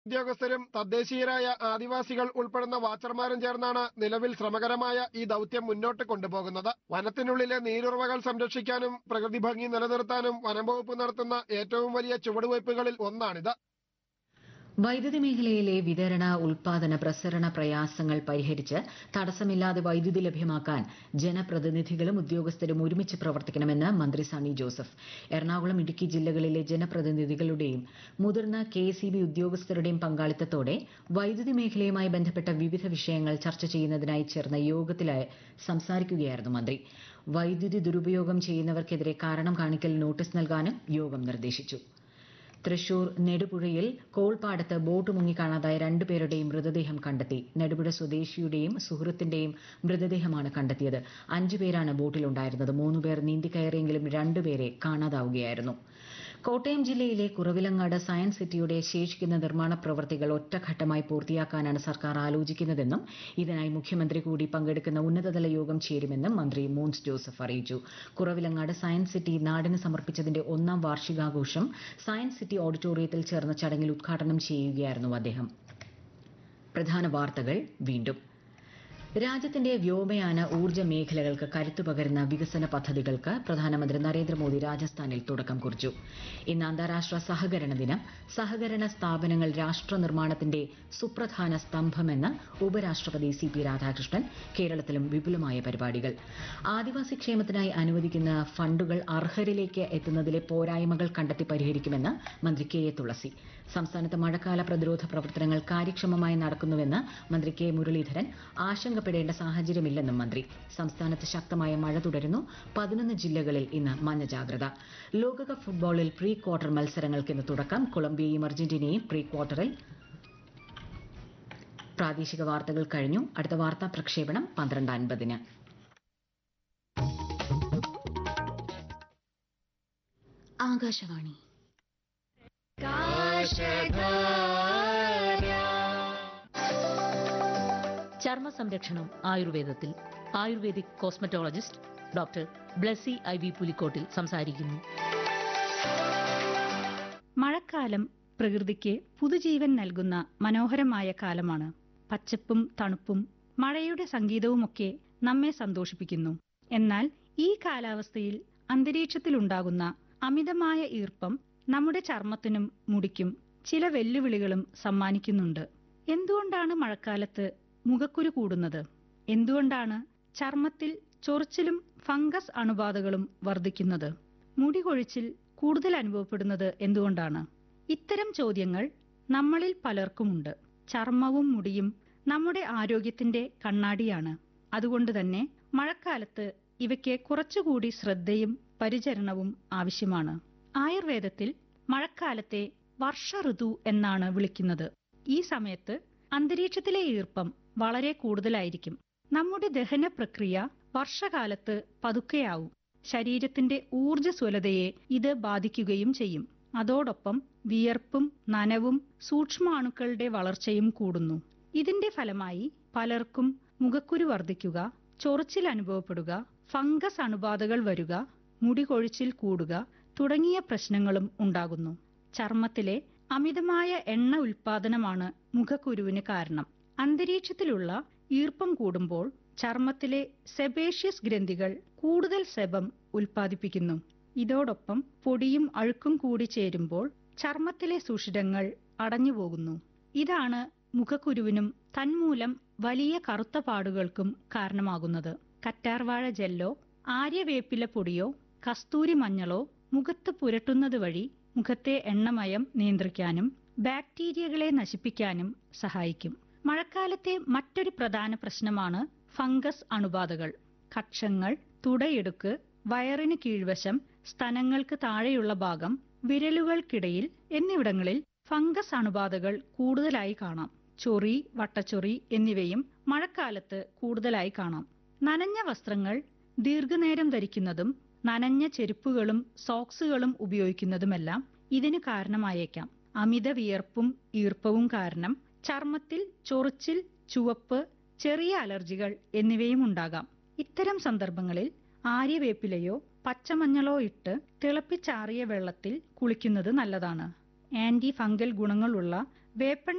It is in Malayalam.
ഉദ്യോഗസ്ഥരും തദ്ദേശീയരായ ആദിവാസികൾ ഉൾപ്പെടുന്ന വാച്ചർമാരും ചേർന്നാണ് നിലവിൽ ശ്രമകരമായ ഈ ദൗത്യം മുന്നോട്ട് കൊണ്ടുപോകുന്നത് വനത്തിനുള്ളിലെ നീരുറവകൾ സംരക്ഷിക്കാനും പ്രകൃതി ഭംഗി നിലനിർത്താനും വനം വകുപ്പ് നടത്തുന്ന ഏറ്റവും വലിയ ചുവടുവയ്പ്പുകളിൽ ഒന്നാണിത് വൈദ്യുതി മേഖലയിലെ വിതരണ ഉൽപാദന പ്രസരണ പ്രയാസങ്ങൾ പരിഹരിച്ച് തടസ്സമില്ലാതെ വൈദ്യുതി ലഭ്യമാക്കാൻ ജനപ്രതിനിധികളും ഉദ്യോഗസ്ഥരും ഒരുമിച്ച് പ്രവർത്തിക്കണമെന്ന് മന്ത്രി സണ്ണി ജോസഫ് എറണാകുളം ഇടുക്കി ജില്ലകളിലെ ജനപ്രതിനിധികളുടെയും മുതിർന്ന കെ ഉദ്യോഗസ്ഥരുടെയും പങ്കാളിത്തത്തോടെ വൈദ്യുതി മേഖലയുമായി ബന്ധപ്പെട്ട വിവിധ വിഷയങ്ങൾ ചർച്ച ചെയ്യുന്നതിനായി ചേർന്ന യോഗത്തിലായി സംസാരിക്കുകയായിരുന്നു മന്ത്രി വൈദ്യുതി ദുരുപയോഗം ചെയ്യുന്നവർക്കെതിരെ കാരണം കാണിക്കൽ നോട്ടീസ് നൽകാനും യോഗം നിർദ്ദേശിച്ചു തൃശൂർ നെടുപുഴയിൽ കോൾപ്പാടത്ത് ബോട്ട് മുങ്ങി കാണാതായ രണ്ടുപേരുടെയും മൃതദേഹം കണ്ടെത്തി നെടുപുഴ സ്വദേശിയുടെയും സുഹൃത്തിന്റെയും മൃതദേഹമാണ് കണ്ടെത്തിയത് അഞ്ചുപേരാണ് ബോട്ടിലുണ്ടായിരുന്നത് മൂന്നുപേർ നീന്തിക്കയറിയെങ്കിലും രണ്ടുപേരെ കാണാതാവുകയായിരുന്നു കോട്ടയം ജില്ലയിലെ കുറവിലങ്ങാട് സയൻസ് സിറ്റിയുടെ ശേഷിക്കുന്ന നിർമ്മാണ പ്രവൃത്തികൾ ഒറ്റഘട്ടമായി പൂർത്തിയാക്കാനാണ് സർക്കാർ ആലോചിക്കുന്നതെന്നും ഇതിനായി മുഖ്യമന്ത്രി കൂടി പങ്കെടുക്കുന്ന ഉന്നതതല യോഗം ചേരുമെന്നും മന്ത്രി മോൻസ് ജോസഫ് അറിയിച്ചു കുറവിലങ്ങാട് സയൻസ് സിറ്റി നാടിന് സമർപ്പിച്ചതിന്റെ ഒന്നാം വാർഷികാഘോഷം സയൻസ് സിറ്റി ഓഡിറ്റോറിയത്തിൽ ചേർന്ന ചടങ്ങിൽ ഉദ്ഘാടനം ചെയ്യുകയായിരുന്നു അദ്ദേഹം പ്രധാന വാർത്തകൾ വീണ്ടും രാജ്യത്തിന്റെ വ്യോമയാന ഊർജ്ജ മേഖലകൾക്ക് കരുത്തു പകരുന്ന വികസന പദ്ധതികൾക്ക് പ്രധാനമന്ത്രി നരേന്ദ്രമോദി രാജസ്ഥാനിൽ തുടക്കം കുറിച്ചു ഇന്ന് അന്താരാഷ്ട്ര സഹകരണ ദിനം സഹകരണ സ്ഥാപനങ്ങൾ രാഷ്ട്ര നിർമ്മാണത്തിന്റെ സുപ്രധാന സ്തംഭമെന്ന് ഉപരാഷ്ട്രപതി സി പി രാധാകൃഷ്ണൻ കേരളത്തിലും വിപുലമായ പരിപാടികൾ ആദിവാസി ക്ഷേമത്തിനായി അനുവദിക്കുന്ന ഫണ്ടുകൾ അർഹരിലേക്ക് എത്തുന്നതിലെ പോരായ്മകൾ കണ്ടെത്തി പരിഹരിക്കുമെന്ന് മന്ത്രി കെ എ തുളസി സംസ്ഥാനത്ത് മഴക്കാല പ്രതിരോധ പ്രവർത്തനങ്ങൾ കാര്യക്ഷമമായി നടക്കുന്നുവെന്ന് മന്ത്രി കെ മുരളീധരൻ ആശങ്കപ്പെടേണ്ട സാഹചര്യമില്ലെന്നും മന്ത്രി സംസ്ഥാനത്ത് ശക്തമായ മഴ തുടരുന്നു പതിനൊന്ന് ജില്ലകളിൽ ഇന്ന് മഞ്ഞ ജാഗ്രത ലോകകപ്പ് ഫുട്ബോളിൽ പ്രീ ക്വാർട്ടർ മത്സരങ്ങൾക്ക് ഇന്ന് തുടക്കം കൊളംബിയയും അർജന്റീനയും പ്രീ ക്വാർട്ടറിൽ പ്രാദേശിക വാർത്തകൾ കഴിഞ്ഞു അടുത്ത വാർത്താ പ്രക്ഷേപണം പന്ത്രണ്ട് അൻപതിന് ആകാശവാണി ചർമ്മ സംരക്ഷണം ആയുർവേദത്തിൽ ayurvedic cosmetologist doctor Blessy I V Pulikottil സംസാരിക്കുന്നു മഴക്കാലം പ്രകൃതിക്ക് പുതുജീവൻ നൽകുന്ന മനോഹരമായ കാലമാണ് പച്ചപ്പും തണുപ്പും മഴയുടെ സംഗീതവുമൊക്കെ നമ്മെ സന്തോഷിപ്പിക്കുന്നു എന്നാൽ ഈ കാലാവസ്ഥയിൽ അന്തരീക്ഷത്തിലുണ്ടാകുന്ന അമിതമായ ഈർപ്പം നമ്മുടെ ചർമ്മത്തിനും മുടിക്കും ചില വെല്ലുവിളികളും സമ്മാനിക്കുന്നുണ്ട് എന്തുകൊണ്ടാണ് മഴക്കാലത്ത് മുഖക്കുരു കൂടുന്നത് എന്തുകൊണ്ടാണ് ചർമ്മത്തിൽ ചൊറിച്ചിലും ഫംഗസ് അണുബാധകളും വർദ്ധിക്കുന്നത് മുടി കൊഴിച്ചിൽ കൂടുതൽ അനുഭവപ്പെടുന്നത് എന്തുകൊണ്ടാണ് ഇത്തരം ചോദ്യങ്ങൾ നമ്മളിൽ പലർക്കുമുണ്ട് ചർമ്മവും മുടിയും നമ്മുടെ ആരോഗ്യത്തിന്റെ കണ്ണാടിയാണ് അതുകൊണ്ട് തന്നെ മഴക്കാലത്ത് ഇവയ്ക്ക് കുറച്ചുകൂടി ശ്രദ്ധയും പരിചരണവും ആവശ്യമാണ് ആയുർവേദത്തിൽ മഴക്കാലത്തെ വർഷ ഋതു എന്നാണ് വിളിക്കുന്നത് ഈ സമയത്ത് അന്തരീക്ഷത്തിലെ ഈർപ്പം വളരെ കൂടുതലായിരിക്കും നമ്മുടെ ദഹന പ്രക്രിയ വർഷകാലത്ത് പതുക്കെയാവും ശരീരത്തിന്റെ ഊർജ്ജസ്വലതയെ ഇത് ബാധിക്കുകയും ചെയ്യും അതോടൊപ്പം വിയർപ്പും നനവും സൂക്ഷ്മാണുക്കളുടെ വളർച്ചയും കൂടുന്നു ഇതിന്റെ ഫലമായി പലർക്കും മുഖക്കുരു വർദ്ധിക്കുക ചൊറിച്ചിൽ അനുഭവപ്പെടുക ഫംഗസ് അണുബാധകൾ വരുക മുടി കൊഴിച്ചിൽ കൂടുക തുടങ്ങിയ പ്രശ്നങ്ങളും ഉണ്ടാകുന്നു ചർമ്മത്തിലെ അമിതമായ എണ്ണ ഉൽപാദനമാണ് മുഖക്കുരുവിന് കാരണം അന്തരീക്ഷത്തിലുള്ള ഈർപ്പം കൂടുമ്പോൾ ചർമ്മത്തിലെ സെബേഷ്യസ് ഗ്രന്ഥികൾ കൂടുതൽ സെബം ഉൽപ്പാദിപ്പിക്കുന്നു ഇതോടൊപ്പം പൊടിയും അഴുക്കും കൂടി ചേരുമ്പോൾ ചർമ്മത്തിലെ സുഷിരങ്ങൾ അടഞ്ഞുപോകുന്നു ഇതാണ് മുഖക്കുരുവിനും തന്മൂലം വലിയ കറുത്ത പാടുകൾക്കും കാരണമാകുന്നത് കറ്റാർവാഴ ജെല്ലോ ആര്യവേപ്പില പൊടിയോ കസ്തൂരി മഞ്ഞളോ മുഖത്ത് പുരട്ടുന്നത് വഴി മുഖത്തെ എണ്ണമയം നിയന്ത്രിക്കാനും ബാക്ടീരിയകളെ നശിപ്പിക്കാനും സഹായിക്കും മഴക്കാലത്തെ മറ്റൊരു പ്രധാന പ്രശ്നമാണ് ഫംഗസ് അണുബാധകൾ കക്ഷങ്ങൾ തുടയെടുക്ക് വയറിന് കീഴ്വശം സ്തനങ്ങൾക്ക് താഴെയുള്ള ഭാഗം വിരലുകൾക്കിടയിൽ എന്നിവിടങ്ങളിൽ ഫംഗസ് അണുബാധകൾ കൂടുതലായി കാണാം ചൊറി വട്ടച്ചൊറി എന്നിവയും മഴക്കാലത്ത് കൂടുതലായി കാണാം നനഞ്ഞ വസ്ത്രങ്ങൾ ദീർഘനേരം ധരിക്കുന്നതും നനഞ്ഞ ചെരുപ്പുകളും സോക്സുകളും ഉപയോഗിക്കുന്നതുമെല്ലാം ഇതിന് കാരണമായേക്കാം അമിത വിയർപ്പും ഈർപ്പവും കാരണം ചർമ്മത്തിൽ ചൊറിച്ചിൽ ചുവപ്പ് ചെറിയ അലർജികൾ എന്നിവയും ഉണ്ടാകാം ഇത്തരം സന്ദർഭങ്ങളിൽ ആര്യവേപ്പിലയോ പച്ചമഞ്ഞളോ ഇട്ട് തിളപ്പിച്ചാറിയ വെള്ളത്തിൽ കുളിക്കുന്നത് നല്ലതാണ് ആന്റി ഫംഗൽ ഗുണങ്ങളുള്ള വേപ്പെണ്ണ